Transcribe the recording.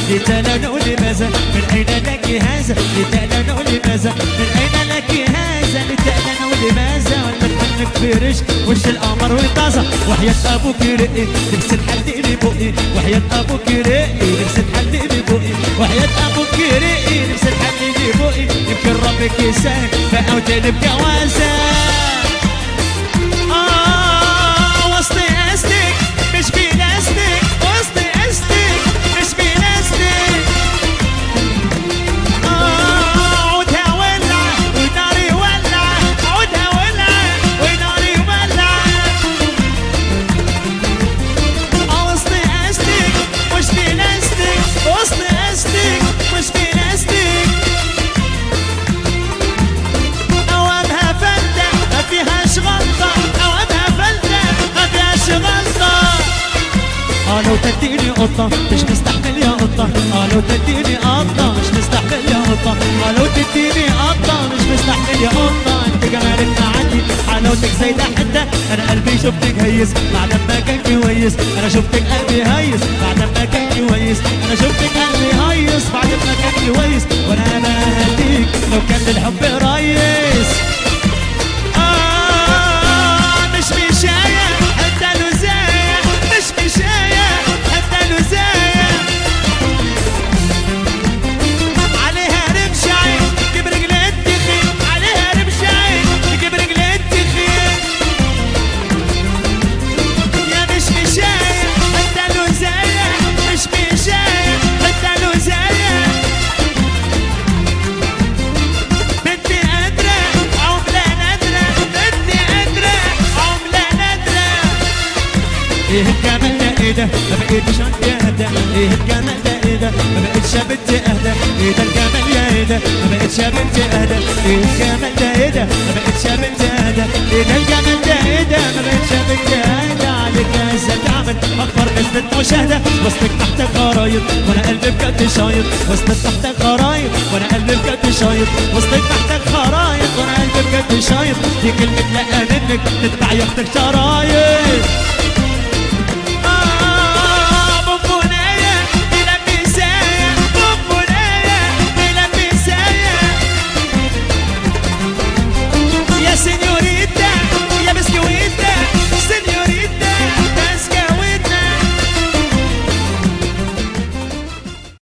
لتعلن لماذا من أين لك هذا لتعلن لماذا من أين لك هذا لتعلن لماذا والمن منك في رشك وش القمر والطازة وحياة أبوك رقي لبس الحلي بقي وحياة أبوك رقي لبس الحلي بقي وحياة أبوك رقي لبس الحلي بقي يمكن ربك يسهل فأوتني بجوازك آه وسط أستك مش بلاستيك وسط أستك مش بلاستيك آه عودها ولع وناري ولع عودها ولع وناري ولع آه وسط أستك مش بلاستيك وسط أستك مش بلاستيك أوامها فلتة ما فيهاش غلطة أوامها فلتة ما فيهاش غلطة اه لو تديني قطة مش مستحمل يا قطة اه لو تديني قطة مش مستحمل يا قطة اه لو تديني قطة مش مستحمل يا قطة انت جمالك معدي حلاوتك زي ده حتة انا قلبي شفتك هيس بعد ما كان كويس انا شفتك قلبي هيس بعد ما كان كويس انا شفتك قلبي هيس بعد ما كان كويس وانا بهديك لو كان الحب ريس آه مش مشاية حتى لزاية مش مشاية حتى لزاية عليها رمش عين جيب رجلي التخين عليها رمش عين جيب رجلي التخين يا مش مشاية حتى لزاية مش مشاية حتى لزاية بنتي قادرة عملة نادرة بنتي قادرة عملة نادرة ايه الجمال ده ايه ده ما بقيتش عندي اهدى ايه الجمال ده ايه ده ما بقيتش يا بنتي اهدى ايه ده الجمال يا ايه ده ما بقيتش يا بنتي اهدى ايه الجمال ده ايه ده ما بقيتش يا بنتي اهدى ايه ده الجمال ده ايه ده ما بقيتش يا بنتي اهدى عليك ازاي تعمل اكبر نسبة مشاهدة وسطك تحت خرايط وانا قلبي بجد شايط وسطك تحت خرايط وانا قلبي بجد شايط وسطك تحت خرايط وانا قلبي بجد شايط دي كلمة لا منك تتبع يا اختك شرايط